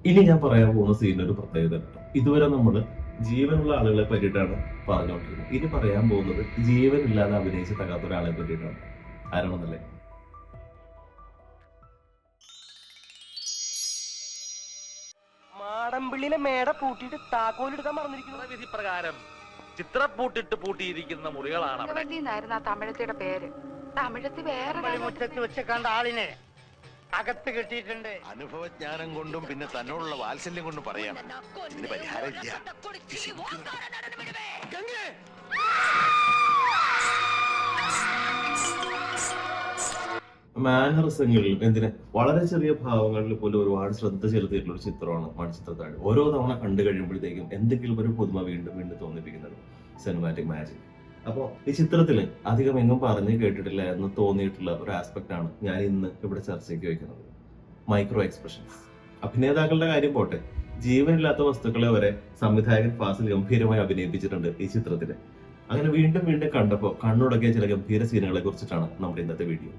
ഇനി ഞാൻ പറയാൻ പോകുന്ന സീനിന് ഒരു പ്രത്യേകത ഉണ്ട് ഇതുവരെ നമ്മൾ ജീവനുള്ള ആളുകളെ പറ്റിയിട്ടാണ് പറഞ്ഞുകൊണ്ടിരുന്നത് ഇനി പറയാൻ പോകുന്നത് ജീവനില്ലാതെ അഭിനയിച്ച് തകാത്ത ഒരാളെ പറ്റിയിട്ടാണ് ആരാണെന്നല്ലേ മാടമ്പിള്ളിയിലെ മേട പൂട്ടിയിട്ട് താക്കോലെടുക്കാൻ മറന്നിരിക്കുന്നു വിധി പ്രകാരം ചിത്രപ്പൂട്ടിട്ട് പൂട്ടിയിരിക്കുന്ന മുറികളാണ് അവിടെ ഭഗവതി എന്നായിരുന്നു ആ തമിഴത്തിയുടെ പേര് തമിഴത്തി വേറെ കാര്യം- മുറ്റത്ത് വെച്ച് കണ്ട ആളിനെ അകത്ത് കെട്ടിയിട്ടുണ്ട് അനുഭവജ്ഞാനം കൊണ്ടും പിന്നെ തന്നോടുള്ള വാത്സല്യം കൊണ്ടും പറയാം ഇതിന് പരിഹാരം ഇല്ല മാനറിസങ്ങളിൽ എന്തിന് വളരെ ചെറിയ ഭാവങ്ങളിൽ പോലും ഒരുപാട് ശ്രദ്ധ ചെലുത്തിയിട്ടുള്ള ഒരു ചിത്രമാണ് മണിച്ചിത്രത്താഴ് ഓരോ തവണ കണ്ടു കഴിയുമ്പോഴത്തേക്കും എന്തെങ്കിലും ഒരു പുതുമ വീണ്ടും വീണ്ടും തോന്നിപ്പിക്കുന്നത് സിനിമാറ്റിക് മാജിക് അപ്പോൾ ഈ ചിത്രത്തിൽ അധികം എങ്ങും പറഞ്ഞ് കേട്ടിട്ടില്ല എന്ന് തോന്നിയിട്ടുള്ള ഒരു ആസ്പെക്ട് ആണ് ഞാൻ ഇന്ന് ഇവിടെ ചർച്ചയ്ക്ക് വയ്ക്കുന്നത് മൈക്രോ എക്സ്പ്രഷൻസ് അഭിനേതാക്കളുടെ കാര്യം പോട്ടെ ജീവനില്ലാത്ത വസ്തുക്കളെ വരെ സംവിധായകൻ ഫാസിൽ ഗംഭീരമായി അഭിനയിപ്പിച്ചിട്ടുണ്ട് ഈ ചിത്രത്തിൽ അങ്ങനെ വീണ്ടും വീണ്ടും കണ്ടപ്പോൾ കണ്ണുടക്കിയ ചില ഗംഭീര സീനുകളെ കുറിച്ചിട്ടാണ് നമ്മുടെ ഇന്നത്തെ വീഡിയോ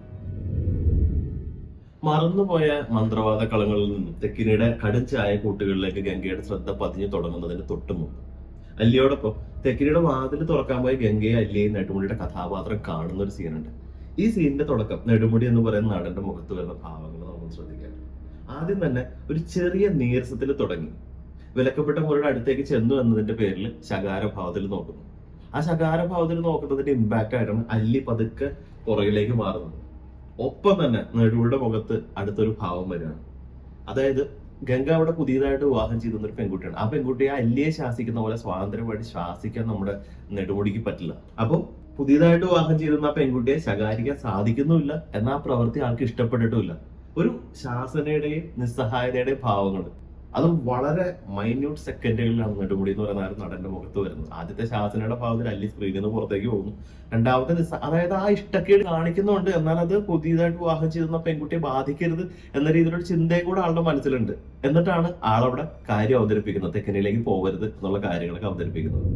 മറന്നുപോയ മന്ത്രവാദ കളങ്ങളിൽ നിന്നും തെക്കിനിയുടെ കടും ചായ കൂട്ടുകളിലേക്ക് ഗംഗയുടെ ശ്രദ്ധ പതിഞ്ഞു തുടങ്ങുന്നതിന് തൊട്ടു മുമ്പ് അല്ലിയോടൊപ്പം തെക്കിനിയുടെ വാതിൽ തുറക്കാൻ പോയ ഗംഗയെ അല്ലിയെയും നെടുമുടിയുടെ കഥാപാത്രം കാണുന്ന ഒരു സീനുണ്ട് ഈ സീനിന്റെ തുടക്കം നെടുമുടി എന്ന് പറയുന്ന നടന്റെ മുഖത്ത് വരുന്ന ഭാവങ്ങൾ നമ്മൾ ശ്രദ്ധിക്കാം ആദ്യം തന്നെ ഒരു ചെറിയ നീരസത്തിൽ തുടങ്ങി വിലക്കപ്പെട്ട മുറിയുടെ അടുത്തേക്ക് ചെന്നു എന്നതിന്റെ പേരിൽ ശകാരഭാവത്തിൽ നോക്കുന്നു ആ ശകാരഭാവത്തിൽ നോക്കുന്നതിന്റെ ഇമ്പാക്റ്റ് ആയിട്ടാണ് അല്ലി പതുക്കെ പുറകിലേക്ക് മാറുന്നത് ഒപ്പം തന്നെ നെടുവുടെ മുഖത്ത് അടുത്തൊരു ഭാവം വരികയാണ് അതായത് ഗംഗ അവിടെ പുതിയതായിട്ട് വിവാഹം ചെയ്തുന്ന ഒരു പെൺകുട്ടിയാണ് ആ പെൺകുട്ടിയെ അല്ലിയെ ശാസിക്കുന്ന പോലെ സ്വാതന്ത്ര്യമായിട്ട് ശ്വാസിക്കാൻ നമ്മുടെ നെടുമുടിക്ക് പറ്റില്ല അപ്പോൾ പുതിയതായിട്ട് വിവാഹം ചെയ്തുന്ന ആ പെൺകുട്ടിയെ ശകാരിക്കാൻ സാധിക്കുന്നുമില്ല എന്നാൽ ആ പ്രവൃത്തി ആൾക്ക് ഇഷ്ടപ്പെട്ടിട്ടുമില്ല ഒരു ശാസനയുടെയും നിസ്സഹായതയുടെയും ഭാവങ്ങൾ അതും വളരെ മൈന്യൂട്ട് സെക്കൻഡുകളിലാണ് നെടുമുടി എന്ന് പറയുന്ന ആ ഒരു നടന്റെ മുഖത്ത് വരുന്നത് ആദ്യത്തെ ശാസനയുടെ ഭാവത്തിൽ അല്ലി സ്ക്രീനിൽ നിന്ന് പുറത്തേക്ക് പോകുന്നു രണ്ടാമത്തെ നിസ്സ അതായത് ആ ഇഷ്ടക്കേട് കാണിക്കുന്നുണ്ട് എന്നാൽ അത് പുതിയതായിട്ട് വിവാഹം ചെയ്യുന്ന പെൺകുട്ടിയെ ബാധിക്കരുത് എന്ന രീതിയിലൊരു ചിന്തയും കൂടെ ആളുടെ മനസ്സിലുണ്ട് എന്നിട്ടാണ് ആളവിടെ കാര്യം അവതരിപ്പിക്കുന്നത് തെക്കനിലേക്ക് പോകരുത് എന്നുള്ള കാര്യങ്ങളൊക്കെ അവതരിപ്പിക്കുന്നത്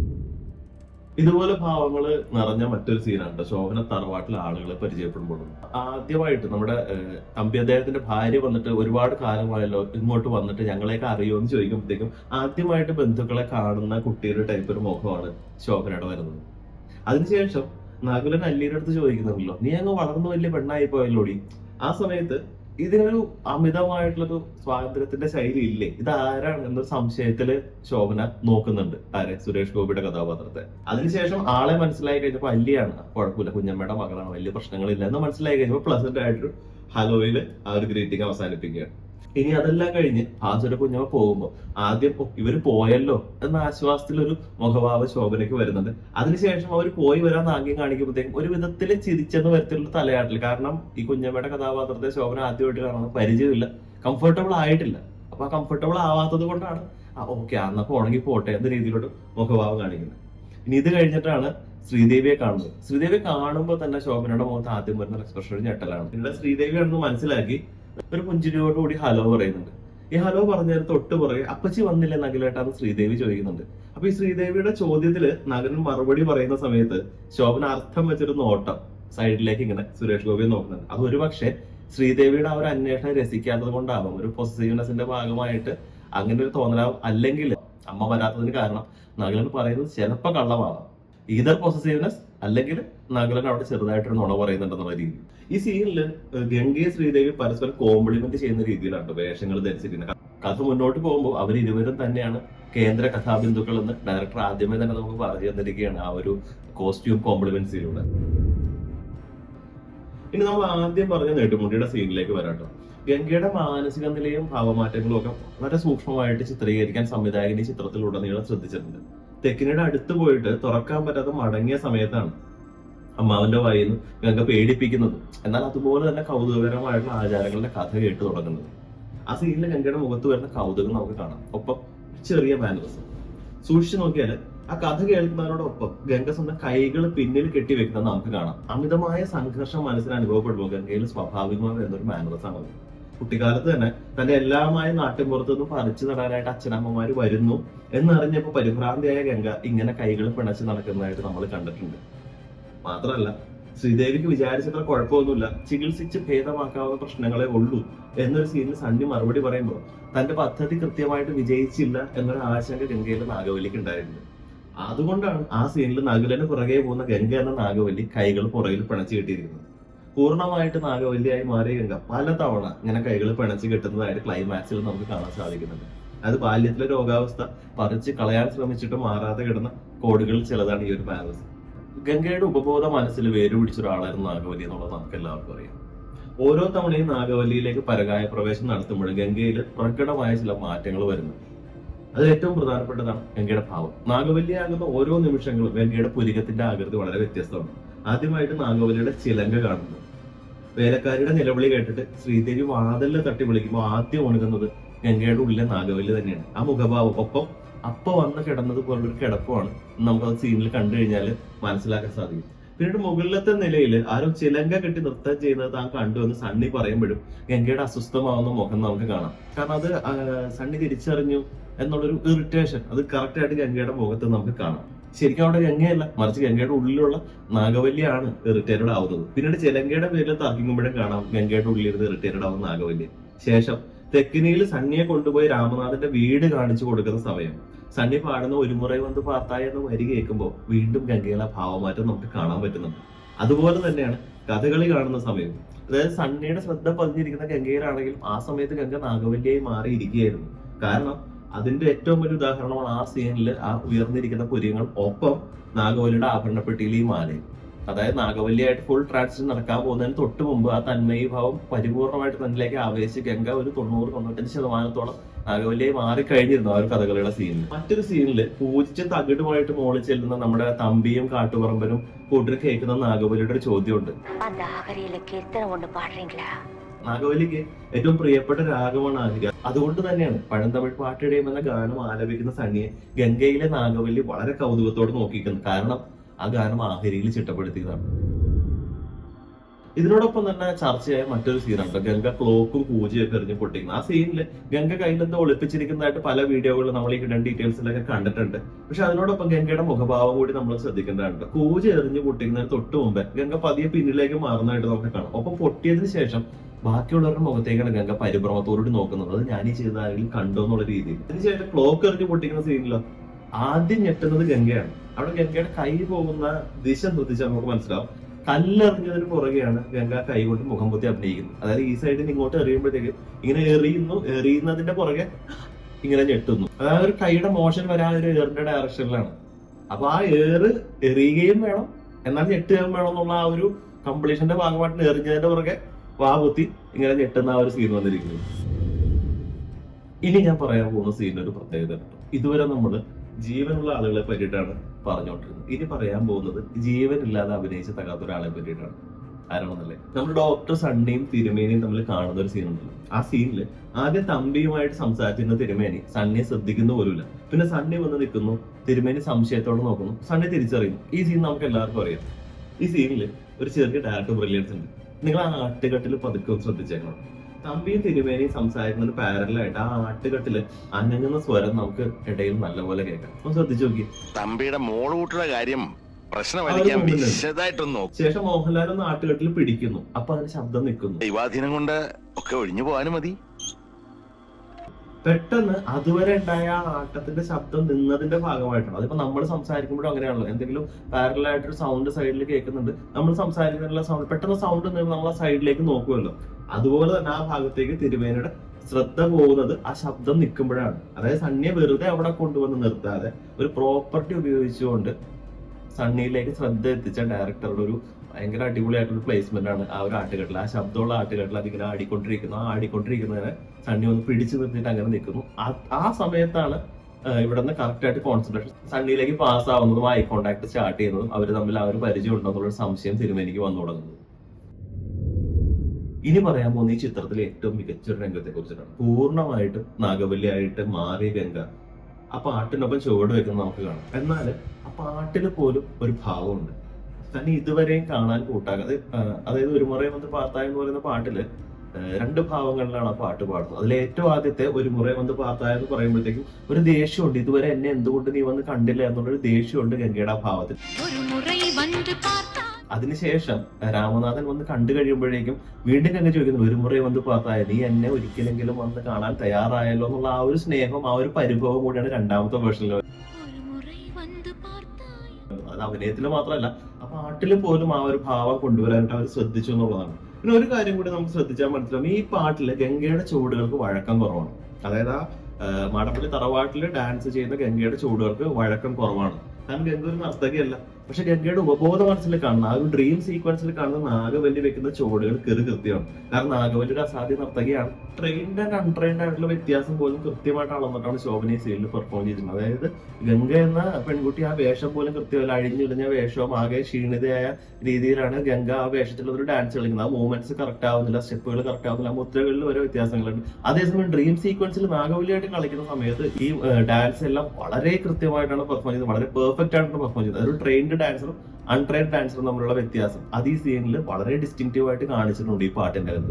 ഇതുപോലെ ഭാവങ്ങള് നിറഞ്ഞ മറ്റൊരു സീനാണ് ട്ടോ. ശോഭന തറവാട്ടിൽ ആളുകളെ പരിചയപ്പെടുമ്പോൾ ആദ്യമായിട്ട് നമ്മുടെ ഏഹ്, തമ്പി അദ്ദേഹത്തിന്റെ ഭാര്യ വന്നിട്ട് ഒരുപാട് കാലമായല്ലോ ഇങ്ങോട്ട് വന്നിട്ട് ഞങ്ങളെയൊക്കെ അറിയുമോ എന്ന് ചോദിക്കുമ്പോഴത്തേക്കും ആദ്യമായിട്ട് ബന്ധുക്കളെ കാണുന്ന കുട്ടിയുടെ ടൈപ്പ് ഒരു മുഖമാണ് ശോഭനയുടെ വരുന്നത് അതിനുശേഷം നകുലൻ അല്ലിയുടെ അടുത്ത് ചോദിക്കുന്നുണ്ടല്ലോ നീ അങ്ങ് വളർന്നു വലിയ പെണ്ണായി പോയല്ലോടി ആ സമയത്ത് ഇതിനൊരു അമിതമായിട്ടുള്ളൊരു സ്വാതന്ത്ര്യത്തിന്റെ ശൈലി ഇല്ലേ ഇത് ആരാണ് എന്നൊരു സംശയത്തില് ശോഭന നോക്കുന്നുണ്ട് ആരെ സുരേഷ് ഗോപിയുടെ കഥാപാത്രത്തെ അതിനുശേഷം ആളെ മനസ്സിലായി കഴിഞ്ഞപ്പോ അല്ലിയാണ് കുഴപ്പമില്ല കുഞ്ഞമ്മയുടെ മകളാണ് വലിയ പ്രശ്നങ്ങളില്ല എന്ന് മനസ്സിലായി കഴിഞ്ഞപ്പോ പ്ലസന്റ് ആയിട്ടൊരു ഹലോയില് ആ ഒരു ഗ്രീറ്റിംഗ് അവസാനിപ്പിക്കുകയാണ് ഇനി അതെല്ലാം കഴിഞ്ഞ് ആസുര കുഞ്ഞമ്മ പോകുമ്പോ ആദ്യം "ഓ, ഇവര് പോയല്ലോ എന്ന ആശ്വാസത്തിലൊരു മുഖഭാവ ശോഭനയ്ക്ക് വരുന്നുണ്ട് അതിനുശേഷം അവർ പോയി വരാൻ ആംഗ്യം കാണിക്കുമ്പോഴത്തേക്കും ഒരു വിധത്തിൽ ചിരിച്ചെന്ന് വരത്തിലുള്ള തലയാട്ടിൽ കാരണം ഈ കുഞ്ഞമ്മയുടെ കഥാപാത്രത്തെ ശോഭന ആദ്യമായിട്ട് കാണുന്നത് പരിചയമില്ല കംഫർട്ടബിൾ ആയിട്ടില്ല അപ്പൊ ആ കംഫർട്ടബിൾ ആവാത്തത് കൊണ്ടാണ് ഓക്കെ അന്നപ്പോ ഉണങ്ങി പോട്ടെ എന്ന രീതിയിലോട്ട് മുഖഭാവം കാണിക്കുന്നത് ഇനി ഇത് കഴിഞ്ഞിട്ടാണ് ശ്രീദേവിയെ കാണുന്നത് ശ്രീദേവിയെ കാണുമ്പോൾ തന്നെ ശോഭനയുടെ മുഖത്ത് ആദ്യം വരുന്ന എക്സ്പ്രഷൻ ഒരു ഞെട്ടലാണ് പിന്നീട് ശ്രീദേവി ആണെന്ന് മനസ്സിലാക്കി ഒരു പുഞ്ചിരിയോടുകൂടി ഹലോ പറയുന്നുണ്ട് ഈ ഹലോ പറഞ്ഞതിന് തൊട്ട് പുറകെ അപ്പച്ചി വന്നില്ല നഗലേട്ടാന്ന് ശ്രീദേവി ചോദിക്കുന്നുണ്ട് അപ്പൊ ഈ ശ്രീദേവിയുടെ ചോദ്യത്തില് നഗരൻ മറുപടി പറയുന്ന സമയത്ത് ശോഭന അർത്ഥം വെച്ചൊരു നോട്ടം സൈഡിലേക്ക് ഇങ്ങനെ സുരേഷ് ഗോപി നോക്കുന്നുണ്ട് അത് ഒരു പക്ഷേ ശ്രീദേവിയുടെ ആ ഒരു അന്വേഷണം രസിക്കാത്തത് കൊണ്ടാവാം ഒരു പൊസസീവ്നെസിന്റെ ഭാഗമായിട്ട് അങ്ങനെ ഒരു തോന്നലാവും അല്ലെങ്കിൽ അമ്മ വരാത്തതിന് കാരണം നഗലൻ പറയുന്നത് ചിലപ്പോ കള്ളമാവാം ഈതർ പൊസസീവ്നെസ് അല്ലെങ്കിൽ നഗലൻ അവിടെ ചെറുതായിട്ടൊരു നുണ പറയുന്നുണ്ടെന്നുള്ള രീതി ഈ സീനിൽ ഗംഗയെ ശ്രീദേവി പരസ്പരം കോംപ്ലിമെന്റ് ചെയ്യുന്ന രീതിയിലാണ് വേഷങ്ങൾ ധരിച്ചിരിക്കുന്നത് കഥ മുന്നോട്ട് പോകുമ്പോൾ അവർ ഇരുവരും തന്നെയാണ് കേന്ദ്ര കഥാബിന്ദുക്കൾ എന്ന് ഡയറക്ടർ ആദ്യമേ തന്നെ നമുക്ക് പറഞ്ഞു തന്നിരിക്കുകയാണ് ആ ഒരു കോസ്റ്റ്യൂം കോംപ്ലിമെന്റ്സിലൂടെ ഇനി നമ്മൾ ആദ്യം പറഞ്ഞ നെടുമുടിയുടെ സീനിലേക്ക് വരാട്ടോ ഗംഗയുടെ മാനസിക നിലയും ഭാവമാറ്റങ്ങളും ഒക്കെ വളരെ സൂക്ഷ്മമായിട്ട് ചിത്രീകരിക്കാൻ സംവിധായകൻ ഈ ചിത്രത്തിലുടനീളം ശ്രദ്ധിച്ചിട്ടുണ്ട് തെക്കിനിയുടെ അടുത്ത് പോയിട്ട് തുറക്കാൻ പറ്റാതെ മടങ്ങിയ സമയത്താണ് അമ്മാവന്റെ വായിൽ നിന്ന് ഗംഗ പേടിപ്പിക്കുന്നത് എന്നാൽ അതുപോലെ തന്നെ കൗതുകകരമായിട്ടുള്ള ആചാരങ്ങളുടെ കഥ കേട്ട് തുടങ്ങുന്നത് ആ സീനിൽ ഗംഗയുടെ മുഖത്ത് വരുന്ന കൗതുകം നമുക്ക് കാണാം ഒപ്പം ചെറിയ മാനറിസം സൂക്ഷിച്ചു നോക്കിയാൽ ആ കഥ കേൾക്കുന്നവരോടൊപ്പം ഗംഗ സ്വന്തം കൈകൾ പിന്നിൽ കെട്ടിവെക്കുന്നത് നമുക്ക് കാണാം അമിതമായ സംഘർഷം മനസ്സിന് അനുഭവപ്പെടുമ്പോൾ ഗംഗയിൽ സ്വാഭാവികമായി വരുന്നൊരു മാനറിസം ആണ് അത്. കുട്ടിക്കാലത്ത് തന്നെ തന്റെ എല്ലാമായ നാട്ടിൻപുറത്തു നിന്ന് പറിച്ചു നടാനായിട്ട് അച്ഛനമ്മമാര് വരുന്നു എന്നറിഞ്ഞപ്പോ പരിഭ്രാന്തിയായ ഗംഗ ഇങ്ങനെ കൈകൾ പിണച്ച് നടക്കുന്നതായിട്ട് നമ്മൾ കണ്ടിട്ടുണ്ട് മാത്രമല്ല ശ്രീദേവിക്ക് വിചാരിച്ചത്ര കുഴപ്പമൊന്നുമില്ല ചികിത്സിച്ച് ഭേദമാക്കാവുന്ന പ്രശ്നങ്ങളെ ഉള്ളൂ എന്നൊരു സീനിൽ സണ്ണി മറുപടി പറയുമ്പോൾ തന്റെ പദ്ധതി കൃത്യമായിട്ട് വിജയിച്ചില്ല എന്നൊരു ആശങ്ക ഗംഗയിലെ നാഗവല്ലിക്ക് ഉണ്ടായിട്ടുണ്ട് അതുകൊണ്ടാണ് ആ സീനിൽ നകുലന് പുറകെ പോകുന്ന ഗംഗ എന്ന നാഗവല്ലി കൈകൾ പുറകിൽ പിണച്ചു കെട്ടിയിരിക്കുന്നത് പൂർണ്ണമായിട്ട് നാഗവല്ലിയായി മാറിയ ഗംഗ പലതവണ ഇങ്ങനെ കൈകൾ പിണച്ചു കെട്ടുന്നതായിട്ട് ക്ലൈമാക്സിൽ നമുക്ക് കാണാൻ സാധിക്കുന്നുണ്ട് അത് ബാല്യത്തിലെ രോഗാവസ്ഥ പറിച്ച് കളയാൻ ശ്രമിച്ചിട്ട് മാറാതെ കിടന്ന കോടുകളിൽ ചിലതാണ് ഈ ഒരു പാരസ് ഗംഗയുടെ ഉപബോധ മനസ്സിൽ വേര് പിടിച്ച ഒരാളായിരുന്നു നാഗവല്ലി എന്നുള്ളത് നമുക്ക് എല്ലാവർക്കും അറിയാം ഓരോ തവണയും നാഗവല്ലിയിലേക്ക് പരകായ പ്രവേശം നടത്തുമ്പോഴും ഗംഗയിൽ പ്രകടമായ ചില മാറ്റങ്ങൾ വരുന്നു അതിൽ ഏറ്റവും പ്രധാനപ്പെട്ടതാണ് ഗംഗയുടെ ഭാവം നാഗവല്ലിയാകുന്ന ഓരോ നിമിഷങ്ങളും ഗംഗയുടെ പുരികത്തിന്റെ ആകൃതി വളരെ വ്യത്യസ്തമാണ് ആദ്യമായിട്ട് നാഗവല്ലിയുടെ ചിലങ്ക കാണുന്നു വേലക്കാരിയുടെ നിലവിളി കേട്ടിട്ട് ശ്രീദേവി വാതിലിൽ തട്ടി വിളിക്കുമ്പോൾ ആദ്യം ഉണങ്ങുന്നത് ഗംഗയുടെ ഉള്ളിലെ നാഗവല്ലി തന്നെയാണ് ആ മുഖഭാവം ഒപ്പം അപ്പ വന്ന് കിടന്നത് പോലൊരു കിടപ്പമാണ് നമുക്കത് സീനിൽ കണ്ടു കഴിഞ്ഞാൽ മനസ്സിലാക്കാൻ സാധിക്കും പിന്നീട് മുകളിലത്തെ നിലയിൽ ആരോ ചിലങ്ക കെട്ടി നൃത്തം ചെയ്യുന്നത് താൻ കണ്ടു എന്ന് സണ്ണി പറയുമ്പോഴും ഗംഗയുടെ അസ്വസ്ഥമാവുന്ന മുഖം നമുക്ക് കാണാം കാരണം അത് ആ, സണ്ണി തിരിച്ചറിഞ്ഞു എന്നുള്ളൊരു ഇറിറ്റേഷൻ അത് കറക്റ്റ് ആയിട്ട് ഗംഗയുടെ മുഖത്ത് നമുക്ക് കാണാം ശരിക്കും അവിടെ ഗംഗയല്ല മറിച്ച് ഗംഗയുടെ ഉള്ളിലുള്ള നാഗവല്ലിയാണ് ഇറിറ്റേറ്റഡ് ആവുന്നത് പിന്നീട് ചിലങ്കയുടെ പേരിൽ തർക്കിക്കുമ്പോഴും കാണാം ഗംഗയുടെ ഉള്ളിലിരുന്ന് ഇറിറ്റേറ്റഡ് ആവുന്ന നാഗവല്ലി ശേഷം തെക്കിനിയിൽ സണ്ണിയെ കൊണ്ടുപോയി രാമനാഥന്റെ വീട് കാണിച്ചു കൊടുക്കുന്ന സമയം സണ്ണി പാടുന്ന ഒരു മുறை വന്ന് പാർത്തായി എന്ന വരി കേൾക്കുമ്പോൾ വീണ്ടും ഗംഗയിലെ ഭാവമാറ്റം നമുക്ക് കാണാൻ പറ്റുന്നുണ്ട് അതുപോലെ തന്നെയാണ് കഥകളി കാണുന്ന സമയം അതായത് സണ്ണിയുടെ ശ്രദ്ധ പതിഞ്ഞിരിക്കുന്ന ഗംഗയിലാണെങ്കിലും ആ സമയത്ത് ഗംഗ നാഗവല്ലിയായി മാറിയിരിക്കുകയായിരുന്നു കാരണം അതിന്റെ ഏറ്റവും വലിയ ഉദാഹരണമാണ് ആ സീനിൽ ആ ഉയർന്നിരിക്കുന്ന പുര്യങ്ങൾ ഒപ്പം നാഗവല്ലിയുടെ ആഭരണപ്പെട്ടിയിൽ ഈ മാലയും അതായത് നാഗവല്ലിയായിട്ട് ഫുൾ ട്രാൻസിഷൻ നടക്കാൻ പോകുന്നതിന് തൊട്ട് മുമ്പ് ആ തന്മയി ഭാവം പരിപൂർണമായിട്ട് തന്നിലേക്ക് ആവേശിച്ച് ഗംഗ ഒരു തൊണ്ണൂറ് തൊണ്ണൂറ്റഞ്ച് ശതമാനത്തോളം നാഗവല്ലിയായി മാറിക്കഴിഞ്ഞിരുന്നു ആ ഒരു കഥകളിയുടെ സീനിൽ മറ്റൊരു സീനിൽ പൂജിച്ച് തകിടുമായിട്ട് മോളിൽ ചെല്ലുന്ന നമ്മുടെ തമ്പിയും കാട്ടുപറമ്പനും കൂട്ടിൽ കേൾക്കുന്ന നാഗവല്ലിയുടെ ഒരു ചോദ്യമുണ്ട് அந்த ஆகரியில கீர்த்தனை ஒண்ணு பாடுறீங்களா നാഗവല്ലിക്ക് ഏറ്റവും പ്രിയപ്പെട്ട രാഗമാണ് ആതിര അതുകൊണ്ട് തന്നെയാണ് പഴന്തമിഴ് പാട്ടിടയും എന്ന ഗാനം ആലപിക്കുന്ന സണ്ണിയെ ഗംഗയിലെ നാഗവല്ലി വളരെ കൗതുകത്തോടെ നോക്കിക്കുന്നത് കാരണം ആ ഗാനം ആഹരിയിൽ ചിട്ടപ്പെടുത്തിയതാണ് ഇതിനോടൊപ്പം തന്നെ ചർച്ചയായ മറ്റൊരു സീനുണ്ട് ഗംഗ ക്ലോക്കും പൂജയൊക്കെ എറിഞ്ഞ് പൊട്ടിക്കുന്നത് ആ സീനിൽ ഗംഗ കയ്യിലെന്തോ ഒളിപ്പിച്ചിരിക്കുന്നതായിട്ട് പല വീഡിയോകളിലും നമ്മൾ ഈ ഹിഡൻ ഡീറ്റെയിൽസിലൊക്കെ കണ്ടിട്ടുണ്ട് പക്ഷെ അതിനോടൊപ്പം ഗംഗയുടെ മുഖഭാവം കൂടി നമ്മൾ ശ്രദ്ധിക്കേണ്ടതുണ്ട് പൂജ എറിഞ്ഞ് പൊട്ടിക്കുന്നതിന് തൊട്ട് മുമ്പേ ഗംഗ പതിയെ പിന്നിലേക്ക് മാറുന്നതായിട്ട് നമുക്ക് കാണാം ഒപ്പം പൊട്ടിയതിന് ശേഷം ബാക്കിയുള്ളവരുടെ മുഖത്തേക്കാണ് ഗംഗ പരിഭ്രമത്തോടുകൂടി നോക്കുന്നത് അത് ഞാൻ ഈ ചെയ്ത ആരെങ്കിലും കണ്ടോ എന്നുള്ള രീതിയിൽ അതിനുശേഷം ക്ലോക്ക് എറിഞ്ഞ് പൊട്ടിക്കുന്ന സീനിലോ ആദ്യം ഞെട്ടുന്നത് ഗംഗയാണ് അവിടെ ഗംഗയുടെ കൈ പോകുന്ന ദിശ ശ്രദ്ധിച്ചാൽ നമുക്ക് മനസ്സിലാവും കല്ലെറിഞ്ഞതിന് പുറകെയാണ് ഗംഗ കൈ കൊണ്ട് മുഖം പൊത്തി അഭിനയിക്കുന്നത് അതായത് ഈ സൈഡിൽ നിന്ന് ഇങ്ങോട്ട് എറിയുമ്പോഴത്തേക്കും ഇങ്ങനെ എറിയുന്നു എറിയുന്നതിന്റെ പുറകെ ഇങ്ങനെ ഞെട്ടുന്നു അതായത് ഒരു കൈയുടെ മോഷൻ വരാൻ ഒരു ഏറിന്റെ ഡയറക്ഷനിലാണ് അപ്പൊ ആ ഏറ് എറിയുകയും വേണം എന്നാൽ ഞെട്ടുകയും വേണം എന്നുള്ള ആ ഒരു കംപ്ലീഷന്റെ ഭാഗമായിട്ട് എറിഞ്ഞതിന്റെ പുറകെ വാ കുത്തി ഇങ്ങനെ ഞെട്ടുന്ന ആ ഒരു സീൻ വന്നിരിക്കുന്നു ഇനി ഞാൻ പറയാൻ പോകുന്ന സീനിന്റെ ഒരു പ്രത്യേകത ഉണ്ട്. ഇതുവരെ നമ്മൾ ജീവനുള്ള ആളുകളെ പറ്റിയിട്ടാണ് പറഞ്ഞുകൊണ്ടിരുന്നത് ഇനി പറയാൻ പോകുന്നത് ജീവനില്ലാതെ അഭിനയിച്ച തകാത്ത ഒരാളെ പറ്റിയിട്ടാണ് ആരാണെന്നല്ലേ നമ്മൾ ഡോക്ടർ സണ്ണിയും തിരുമേനിയും തമ്മിൽ കാണുന്ന ഒരു സീൻ ഉണ്ടല്ലോ ആ സീനിൽ ആദ്യം തമ്പിയുമായിട്ട് സംസാരിച്ചിരുന്ന തിരുമേനി സണ്ണിയെ ശ്രദ്ധിക്കുന്ന പോലുമില്ല പിന്നെ സണ്ണി വന്ന് നിൽക്കുന്നു തിരുമേനി സംശയത്തോടെ നോക്കുന്നു സണ്ണി തിരിച്ചറിയുന്നു ഈ സീൻ നമുക്ക് എല്ലാവർക്കും അറിയാം ഈ സീനിൽ ഒരു ചെറിയ ഡയറക്ടർ ബ്രില്യൻസ് ഉണ്ട് നിങ്ങൾ ആ ആട്ടുകെട്ടിൽ പതുക്കെ ഒന്ന് ശ്രദ്ധിച്ചേക്കണം തമ്പിയും തിരുമേനിയും സംസാരിക്കുന്നത് പാരലായിട്ട് ആ ആട്ടുകെട്ടില് അനങ്ങുന്ന സ്വരം നമുക്ക് ഇടയിൽ നല്ലപോലെ കേൾക്കാം ഒന്ന് ശ്രദ്ധിച്ചു നോക്കി തമ്പിയുടെ മോള് കൂട്ടുള്ള കാര്യം പ്രശ്നമായിരിക്കാൻ അവര് മുമ്പിലുണ്ട്. വിശദമായിട്ടൊന്ന് നോക്കും ശേഷം മോഹൻലാൽ ഒന്ന് ആട്ടുകെട്ടിൽ പിടിക്കുന്നു അപ്പൊ അതിന് ശബ്ദം നിൽക്കുന്നു ദൈവാധീനം കൊണ്ട് ഒക്കെ ഒഴിഞ്ഞു പോകാനും മതി പെട്ടെന്ന് അതുവരെ ഉണ്ടായ ആ ആട്ടത്തിന്റെ ശബ്ദം നിന്നതിന്റെ ഭാഗമായിട്ടാണ് അതിപ്പോ നമ്മൾ സംസാരിക്കുമ്പോഴും അങ്ങനെയാണല്ലോ എന്തെങ്കിലും പാരലൽ ആയിട്ടൊരു സൗണ്ട് സൈഡിൽ കേൾക്കുന്നുണ്ട് നമ്മൾ സംസാരിക്കുന്ന സൗണ്ട് പെട്ടെന്ന് സൗണ്ട് നമ്മൾ ആ സൈഡിലേക്ക് നോക്കുമല്ലോ അതുപോലെ തന്നെ ആ ഭാഗത്തേക്ക് തിരുവേനയുടെ ശ്രദ്ധ പോകുന്നത് ആ ശബ്ദം നിൽക്കുമ്പോഴാണ് അതായത് സണ്ണിയെ വെറുതെ അവിടെ കൊണ്ടുവന്ന് നിർത്താതെ ഒരു പ്രോപ്പർട്ടി ഉപയോഗിച്ചുകൊണ്ട് സണ്ണിയിലേക്ക് ശ്രദ്ധ എത്തിച്ച ഡയറക്ടറുടെ ഒരു ഭയങ്കര അടിപൊളിയായിട്ടൊരു പ്ലേസ്മെന്റ് ആണ് ആ ഒരു ആട്ടുകെട്ടിൽ ആ ശബ്ദമുള്ള ആട്ടുകെട്ടിൽ അതിങ്ങനെ ആടിക്കൊണ്ടിരിക്കുന്നു ആ ആടിക്കൊണ്ടിരിക്കുന്നതിനെ സണ്ണി ഒന്ന് പിടിച്ചു നിർത്തിയിട്ട് അങ്ങനെ നിൽക്കുന്നു ആ- ആ സമയത്താണ് ഇവിടെ നിന്ന് കറക്റ്റ് ആയിട്ട് കോൺസെൻട്രേഷൻ സണ്ണിയിലേക്ക് പാസ് ആവുന്നതും ഐ കോണ്ടാക്ട് സ്റ്റാർട്ട് ചെയ്യുന്നതും അവർ തമ്മിൽ ആ ഒരു പരിചയം ഉണ്ടോ എന്നുള്ളൊരു സംശയം തിരുമേനിക്ക് വന്നു തുടങ്ങുന്നത് ഇനി പറയാൻ പോകുന്ന ഈ ചിത്രത്തിലെ ഏറ്റവും മികച്ച ഒരു രംഗത്തെ കുറിച്ചിട്ടാണ് പൂർണ്ണമായിട്ടും നാഗവല്ലിയായിട്ട് മാറിയ ഗംഗ ആ പാട്ടിനൊപ്പം ചുവട് വെക്കുന്നത് നമുക്ക് കാണാം എന്നാൽ ആ പാട്ടിൽ പോലും ഒരു ഭാവമുണ്ട് തന്നെ ഇതുവരെയും കാണാൻ കൂട്ടാകാതെ ആ, അതായത് ഒരു മുറ വന്ന് പാർത്തായ എന്ന് പറയുന്ന പാട്ടില് ആ, രണ്ട് ഭാവങ്ങളിലാണ് ആ പാട്ട് പാടുന്നത് അതിൽ ഏറ്റവും ആദ്യത്തെ ഒരു മുറ വന്ന് പാർത്തായ എന്ന് പറയുമ്പോഴത്തേക്കും ഒരു ദേഷ്യമുണ്ട് ഇതുവരെ എന്നെ എന്തുകൊണ്ട് നീ വന്ന് കണ്ടില്ല എന്നുള്ളൊരു ദേഷ്യമുണ്ട് ഗംഗയുടെ ആ ഭാവത്തിൽ ஒரு முறை வந்து பார்த்தால் അതിനുശേഷം രാമനാഥൻ വന്ന് കണ്ടു കഴിയുമ്പോഴേക്കും വീണ്ടും ഗംഗ ചോദിക്കുന്നു ഒരു മുறை വന്ന് പാത്തായ നീ എന്നെ ഒരിക്കലെങ്കിലും വന്ന് കാണാൻ തയ്യാറായല്ലോ എന്നുള്ള ആ ഒരു സ്നേഹം ആ ഒരു പരിഭവം കൂടിയാണ് രണ്ടാമത്തെ വേർഷനിൽ അത് അഭിനയത്തിൽ മാത്രമല്ല ആ പാട്ടിൽ പോലും ആ ഒരു ഭാവം കൊണ്ടുവരാനായിട്ട് അവർ ശ്രദ്ധിച്ചു എന്നുള്ളതാണ് പിന്നെ ഒരു കാര്യം കൂടി നമുക്ക് ശ്രദ്ധിച്ചാൽ മനസ്സിലാവും ഈ പാട്ടില് ഗംഗയുടെ ചുവടുകൾക്ക് വഴക്കം കുറവാണ് അതായത് ആ ആ, മാടപ്പള്ളി തറവാട്ടിൽ ഡാൻസ് ചെയ്യുന്ന ഗംഗയുടെ ചുവടുകൾക്ക് വഴക്കം കുറവാണ് കാരണം ഗംഗ ഒരു നർത്തകിയല്ല പക്ഷെ ഗംഗയുടെ ഉപബോധ മനസ്സിൽ കാണുന്ന ആ ഒരു ഡ്രീം സീക്വൻസിൽ കാണുന്ന നാഗവല്ലി വെക്കുന്ന ചുവടുകൾ കൃതി കൃത്യമാണ് കാരണം നാഗവല്ലി ഒരു അസാധ്യ നർത്തകിയാണ് ട്രെയിൻഡ് ആൻഡ് അൺട്രെയിൻഡ് ആയിട്ടുള്ള വ്യത്യാസം പോലും കൃത്യമായിട്ട് അളന്നിട്ടാണ് ശോഭന സീനിൽ പെർഫോം ചെയ്തിരുന്നത് അതായത് ഗംഗ എന്ന പെൺകുട്ടി ആ വേഷം പോലും കൃത്യമല്ല അഴിഞ്ഞിടിഞ്ഞ വേഷവും ആകെ ക്ഷീണിതയായ രീതിയിലാണ് ഗംഗ ആ വേഷത്തിലുള്ള ഒരു ഡാൻസ് കളിക്കുന്നത് ആ മൂവ്മെന്റ്സ് കറക്റ്റ് ആവുന്നില്ല സ്റ്റെപ്പുകൾ കറക്റ്റ് ആവുന്നില്ല ആ മുദ്രകളിൽ ഓരോ വ്യത്യാസങ്ങളുണ്ട് അതേസമയം ഡ്രീം സീക്വൻസിൽ നാഗവല്ലിയായിട്ട് കളിക്കുന്ന സമയത്ത് ഈ ഡാൻസ് എല്ലാം വളരെ കൃത്യമായിട്ടാണ് പെർഫോം ചെയ്തത് വളരെ പെർഫെക്റ്റ് ആയിട്ടാണ് പെർഫോം ചെയ്തത് ഒരു ട്രെയിൻഡ് ഡാൻസറും അൺട്രെയിൻഡ് ഡാൻസറും തമ്മിലുള്ള വ്യത്യാസം അത് ഈ സീനിൽ വളരെ ഡിസ്റ്റിങ്റ്റീവ് ആയിട്ട് കാണിച്ചിട്ടുണ്ട് ഈ പാട്ടിന്റെ അകത്ത്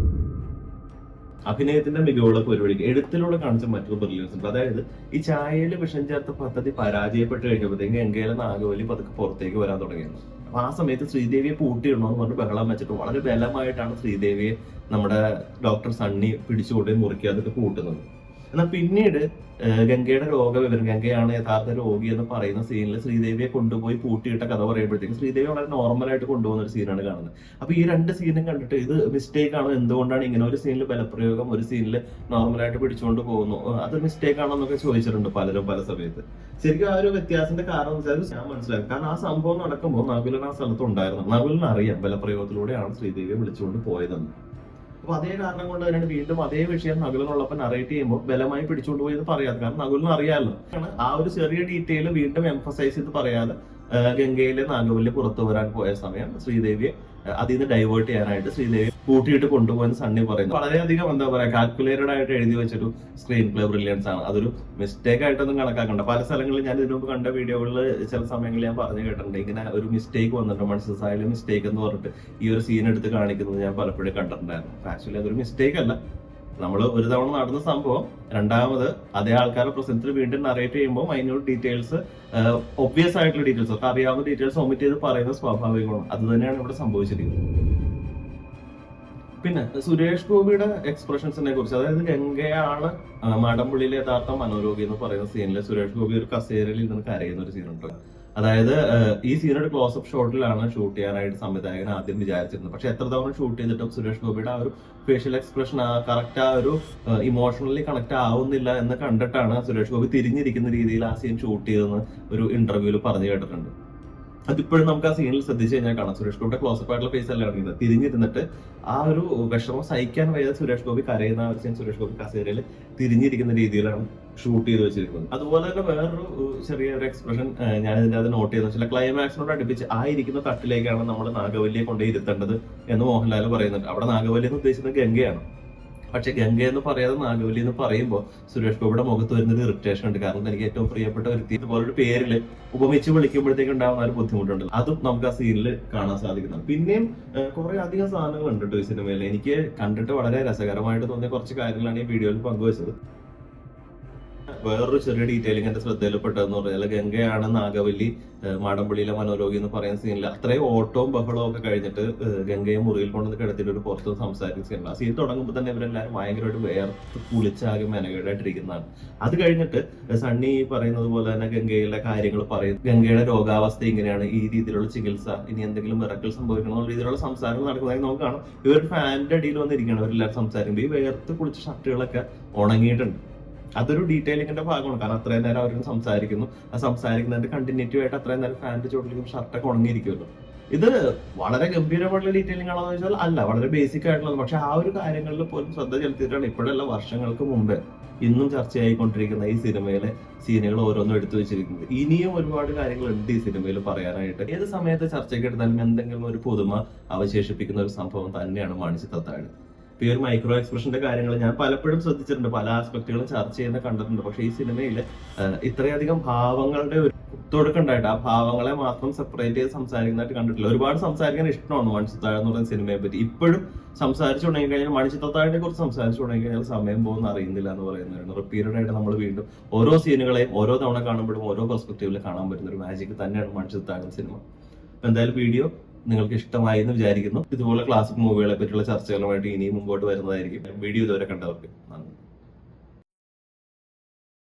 അഭിനയത്തിന്റെ മികവുള്ള പരിപാടിക്ക് എഴുത്തിലൂടെ കാണിച്ച മറ്റൊരു ബ്രില്യൻസ് ഉണ്ട് അതായത് ഈ ചായയിൽ വിഷം ചേർത്ത പദ്ധതി പരാജയപ്പെട്ട് കഴിഞ്ഞപ്പോഴത്തേക്ക് എങ്കയിലെ നാഗവല്ലി പതുക്കെ പുറത്തേക്ക് വരാൻ തുടങ്ങിയത് അപ്പൊ ആ സമയത്ത് ശ്രീദേവിയെ പൂട്ടിയിടണമെന്ന് പറഞ്ഞ് ബഹളം വെച്ചിട്ട് വളരെ ബലമായിട്ടാണ് ശ്രീദേവിയെ നമ്മുടെ ഡോക്ടർ സണ്ണി പിടിച്ചുകൊണ്ട് മുറിക്കാതൊക്കെ കൂട്ടുന്നത് എന്നാൽ പിന്നീട് ഏഹ് ഗംഗയുടെ രോഗവിവരം ഗംഗയാണ് യഥാർത്ഥ രോഗി എന്ന് പറയുന്ന സീനിൽ ശ്രീദേവിയെ കൊണ്ടുപോയി പൂട്ടിയിട്ട കഥ പറയുമ്പോഴത്തേക്കും ശ്രീദേവി വളരെ നോർമലായിട്ട് കൊണ്ടുപോകുന്ന ഒരു സീനാണ് കാണുന്നത് അപ്പൊ ഈ രണ്ട് സീനും കണ്ടിട്ട് ഇത് മിസ്റ്റേക്ക് ആണോ എന്തുകൊണ്ടാണ് ഇങ്ങനെ ഒരു സീനിൽ ബലപ്രയോഗം ഒരു സീനിൽ നോർമലായിട്ട് പിടിച്ചുകൊണ്ട് പോകുന്നു ഏഹ് അത് മിസ്റ്റേക്ക് ആണോ എന്നൊക്കെ ചോദിച്ചിട്ടുണ്ട് പലരും പല സമയത്ത് ശരിക്കും ആ ഒരു വ്യത്യാസത്തിന്റെ കാരണം എന്ന് വെച്ചാൽ ഞാൻ മനസ്സിലാക്കി കാരണം ആ സംഭവം നടക്കുമ്പോൾ നകുലൻ ആ സ്ഥലത്ത് ഉണ്ടായിരുന്നു നകുലിന് അറിയാം ബലപ്രയോഗത്തിലൂടെയാണ് ശ്രീദേവിയെ വിളിച്ചുകൊണ്ട് പോയതെന്ന് അപ്പൊ അതേ കാരണം കൊണ്ട് തന്നെയാണ് വീണ്ടും അതേ വിഷയം നകുലിനുള്ളപ്പോൾ നറേറ്റ് ചെയ്യുമ്പോൾ ബലമായി പിടിച്ചുകൊണ്ട് പോയി എന്ന് പറയാതെ കാരണം നകുലിന് അറിയാമല്ലോ ആണ് ആ ഒരു ചെറിയ ഡീറ്റെയിൽ വീണ്ടും എംഫസൈസ് ചെയ്ത് പറയാതെ ആ, ഗംഗയിലെ നാഗവല്ലി പുറത്തു വരാൻ പോയ സമയം ശ്രീദേവിയെ ആ, അതിൽ നിന്ന് ഡൈവേർട്ട് ചെയ്യാനായിട്ട് ശ്രീദേവി കൂട്ടിയിട്ട് കൊണ്ടുപോയെന്ന് സണ്ണി പറയുന്നു വളരെയധികം എന്താ പറയാ കാൽക്കുലേറ്റഡ് ആയിട്ട് എഴുതി വെച്ചൊരു സ്ക്രീൻ പ്ലേ ബ്രില്യൻസ് ആണ് അതൊരു മിസ്റ്റേക്ക് ആയിട്ടൊന്നും കണക്കാക്കണ്ട പല സ്ഥലങ്ങളിൽ ഞാൻ ഇതിനു മുമ്പ് കണ്ട വീഡിയോകളിൽ ചില സമയങ്ങളിൽ ഞാൻ പറഞ്ഞു കേട്ടിട്ടുണ്ട് ഇങ്ങനെ ഒരു മിസ്റ്റേക്ക് വന്നിട്ടുണ്ട് മനസ്സിലായാലും മിസ്റ്റേക്ക് എന്ന് പറഞ്ഞിട്ട് ഈ ഒരു സീൻ എടുത്ത് കാണിക്കുന്നത് ഞാൻ പലപ്പോഴും കണ്ടിട്ടുണ്ടായിരുന്നു ആക്ച്വലി അതൊരു മിസ്റ്റേക്ക് അല്ല നമ്മൾ ഒരു തവണ നടന്ന സംഭവം രണ്ടാമത് അതേ ആൾക്കാരുടെ പ്രസൻസിൽ വീണ്ടും നറേറ്റ് ചെയ്യുമ്പോൾ മൈന്യൂട്ട് ഡീറ്റെയിൽസ് ഒബ്വിയസ് ആയിട്ടുള്ള ഡീറ്റെയിൽസ് ഒക്കെ അറിയാവുന്ന ഡീറ്റെയിൽസ് ഒമിറ്റ് ചെയ്ത് പറയുന്നത് സ്വാഭാവികമാണ് അത് തന്നെയാണ് ഇവിടെ സംഭവിച്ചിരിക്കുന്നത് പിന്നെ സുരേഷ് ഗോപിയുടെ എക്സ്പ്രഷൻസിനെ കുറിച്ച് അതായത് ഗംഗയാണ് ആ, മാടമ്പള്ളിയിലെ യഥാർത്ഥ മനോരോഗി എന്ന് പറയുന്ന സീനിൽ സുരേഷ് ഗോപി ഒരു കസേരയിൽ നിന്ന് കരയുന്ന ഒരു സീനുണ്ട് അതായത് ആ, ഈ സീനൊരു ക്ലോസപ്പ് ഷോട്ടിലാണ് ഷൂട്ട് ചെയ്യാനായിട്ട് സംവിധായകൻ ആദ്യം വിചാരിച്ചിരുന്നത് പക്ഷെ എത്ര തവണ ഷൂട്ട് ചെയ്തിട്ടും സുരേഷ് ഗോപിയുടെ ആ ഒരു ഫേഷ്യൽ എക്സ്പ്രഷൻ ആ കറക്റ്റ് ആ ഒരു ഇമോഷണലി കണക്ട് ആവുന്നില്ല എന്ന് കണ്ടിട്ടാണ് സുരേഷ് ഗോപി തിരിഞ്ഞിരിക്കുന്ന രീതിയിൽ ആ സീൻ ഷൂട്ട് ചെയ്തെന്ന് ഒരു ഇന്റർവ്യൂവിൽ പറഞ്ഞു കേട്ടിട്ടുണ്ട് അതിപ്പോഴും നമുക്ക് ആ സീനിൽ ശ്രദ്ധിച്ചു കഴിഞ്ഞാൽ കാണാം സുരേഷ് ഗോപിയുടെ ക്ലോസപ്പ് ആയിട്ടുള്ള ഫേസ് അല്ല കാണിക്കുന്നത് തിരിഞ്ഞിരുന്നിട്ട് ആ ഒരു വിഷമം സഹിക്കാൻ വയ്യാതെ സുരേഷ് ഗോപി കരയുന്ന ആ ഒരു സീൻ സുരേഷ് ഗോപി കസേരയിൽ തിരിഞ്ഞിരിക്കുന്ന രീതിയിലാണ് ഷൂട്ട് ചെയ്ത് വെച്ചിരിക്കുന്നത് അതുപോലെ തന്നെ വേറൊരു ഏഹ്, ചെറിയ ഒരു എക്സ്പ്രഷൻ ഞാൻ ഇതിന്റെ അത് നോട്ട് ചെയ്തെന്ന് വെച്ചാൽ ക്ലൈമാക്സിനോട് അടുപ്പിച്ച് ആ ഇരിക്കുന്ന തട്ടിലേക്കാണ് നമ്മൾ നാഗവല്ലിയെ കൊണ്ടേ ഇരുത്തേണ്ടത് എന്ന് മോഹൻലാൽ പറയുന്നുണ്ട് അവിടെ നാഗവല്ലി എന്ന് ഉദ്ദേശിക്കുന്നത് ഗംഗയാണ് പക്ഷെ ഗംഗ എന്ന് പറയാതെ നാഗവല്ലി എന്ന് പറയുമ്പോൾ സുരേഷ് ഗോപിയുടെ മുഖത്ത് വരുന്നൊരു ഇറിറ്റേഷൻ ഉണ്ട് കാരണം എനിക്ക് ഏറ്റവും പ്രിയപ്പെട്ട ഒരു ഇതുപോലൊരു പേരില് ഉപമിച്ച് വിളിക്കുമ്പോഴത്തേക്ക് ഉണ്ടാകുന്ന ഒരു ബുദ്ധിമുട്ടുണ്ട് അതും നമുക്ക് ആ സീനിൽ കാണാൻ സാധിക്കുന്നതാണ് പിന്നെയും കുറെ അധികം സാധനങ്ങൾ ഉണ്ട് കേട്ടോ ഈ സിനിമയിൽ എനിക്ക് കണ്ടിട്ട് വളരെ രസകരമായിട്ട് തോന്നിയ കുറച്ച് കാര്യങ്ങളാണ് ഈ വീഡിയോയിൽ പങ്കുവച്ചത് വേറൊരു ചെറിയ ഡീറ്റെയിലിംഗ് എന്റെ ശ്രദ്ധയിൽപ്പെട്ടതെന്ന് പറഞ്ഞാൽ ഗംഗയാണ് നാഗവല്ലി ഏഹ് മാടമ്പള്ളിയിലെ മനോരോഗി എന്ന് പറയുന്ന സീനിൽ അത്രയും ഓട്ടവും ബഹളവും ഒക്കെ കഴിഞ്ഞിട്ട് ഏഹ് ഗംഗയെ മുറിയിൽ കൊണ്ടുവന്ന് കിടത്തിയിട്ട് ഒരു പുറത്ത് സംസാരിക്കുന്ന സീനിൽ ആ സീൻ തുടങ്ങുമ്പോൾ തന്നെ ഇവരെല്ലാവരും ഭയങ്കരമായിട്ട് വേർത്ത് കുളിച്ചാകെ മെനകേടായിട്ടിരിക്കുന്നതാണ് അത് കഴിഞ്ഞിട്ട് സണ്ണി പറയുന്നത് പോലെ തന്നെ ഗംഗയിലെ കാര്യങ്ങൾ പറയും ഗംഗയുടെ രോഗാവസ്ഥ ഇങ്ങനെയാണ് ഈ രീതിയിലുള്ള ചികിത്സ ഇനി എന്തെങ്കിലും മിറക്കൽ സംഭവിക്കണം എന്നുള്ള രീതിയിലുള്ള സംസാരങ്ങൾ നടക്കുന്നതായി നമുക്ക് കാണാം ഇവർ ഫാനിന്റെ അടിയിൽ വന്നിരിക്കുകയാണ് ഇവരെല്ലാവരും സംസാരിക്കുമ്പോൾ ഈ വേർത്ത് കുളിച്ച ഷർട്ടുകളൊക്കെ ഉണങ്ങിയിട്ടുണ്ട് അതൊരു ഡീറ്റെയിലിംഗിന്റെ ഭാഗമാണ് കാരണം അത്രയും നേരം അവർ സംസാരിക്കുന്നു ആ സംസാരിക്കുന്നതിന്റെ കണ്ടിന്യൂറ്റി ആയിട്ട് അത്രയും നേരം ഫാനിന്റെ ചോട്ടിലേക്കും ഷർട്ടൊക്കെ ഉണങ്ങിയിരിക്കുമല്ലോ ഇത് വളരെ ഗംഭീരമായിട്ടുള്ള ഡീറ്റെയിലിംഗ് ആണോ എന്ന് വെച്ചാൽ അല്ല വളരെ ബേസിക് ആയിട്ടുള്ളത് പക്ഷെ ആ ഒരു കാര്യങ്ങളിൽ പോലും ശ്രദ്ധ ചെലുത്തിയിട്ടാണ് ഇപ്പോഴല്ല വർഷങ്ങൾക്ക് മുമ്പേ ഇന്നും ചർച്ചയായിക്കൊണ്ടിരിക്കുന്ന ഈ സിനിമയിലെ സീനുകൾ ഓരോന്നും എടുത്തു വെച്ചിരിക്കുന്നത് ഇനിയും ഒരുപാട് കാര്യങ്ങളുണ്ട് ഈ സിനിമയിൽ പറയാനായിട്ട് ഏത് സമയത്ത് ചർച്ചയ്ക്ക് എടുത്താലും എന്തെങ്കിലും ഒരു പുതുമ അവശേഷിപ്പിക്കുന്ന ഒരു സംഭവം തന്നെയാണ് മാണിച്ച് തത്താഴ് ഇപ്പൊ ഈ ഒരു മൈക്രോ എക്സ്പ്രഷന്റെ കാര്യങ്ങൾ ഞാൻ പലപ്പോഴും ശ്രദ്ധിച്ചിട്ടുണ്ട് പല ആസ്പെക്ടുകളും ചർച്ച ചെയ്യുന്ന കണ്ടിട്ടുണ്ട് പക്ഷെ ഈ സിനിമയിൽ ഇത്രയധികം ഭാവങ്ങളുടെ ഒരു കുത്തൊടുക്കുണ്ടായിട്ട് ആ ഭാവങ്ങളെ മാത്രം സെപ്പറേറ്റ് ചെയ്ത് സംസാരിക്കുന്നതായിട്ട് കണ്ടിട്ടില്ല ഒരുപാട് സംസാരിക്കാൻ ഇഷ്ടമാണ് മണിച്ചിത്താഴ് എന്ന് പറയുന്ന സിനിമയെ പറ്റി ഇപ്പോഴും സംസാരിച്ചു തുടങ്ങി കഴിഞ്ഞാൽ മണിച്ചിത്താഴിനെ കുറിച്ച് സംസാരിച്ചു തുടങ്ങി കഴിഞ്ഞാൽ സമയം പോകുന്ന അറിയുന്നില്ല എന്ന് പറയുന്നതാണ് റിപ്പീറ്റഡ് ആയിട്ട് നമ്മൾ വീണ്ടും ഓരോ സീനുകളെയും ഓരോ തവണ കാണുമ്പോഴും ഓരോ പെർസ്പെക്റ്റീവിൽ കാണാൻ പറ്റുന്ന ഒരു മാജിക് തന്നെയാണ് മണിച്ചിത്താഴ് സിനിമ അപ്പൊ എന്തായാലും വീഡിയോ നിങ്ങൾക്ക് ഇഷ്ടമായി എന്ന് വിചാരിക്കുന്നു ഇതുപോലെ ക്ലാസിക് മൂവികളെ പറ്റിയുള്ള ചർച്ചകളുമായിട്ട് ഇനിയും മുമ്പോട്ട് വരുന്നതായിരിക്കും വീഡിയോ ഇതുവരെ കണ്ടവർക്ക് നന്ദി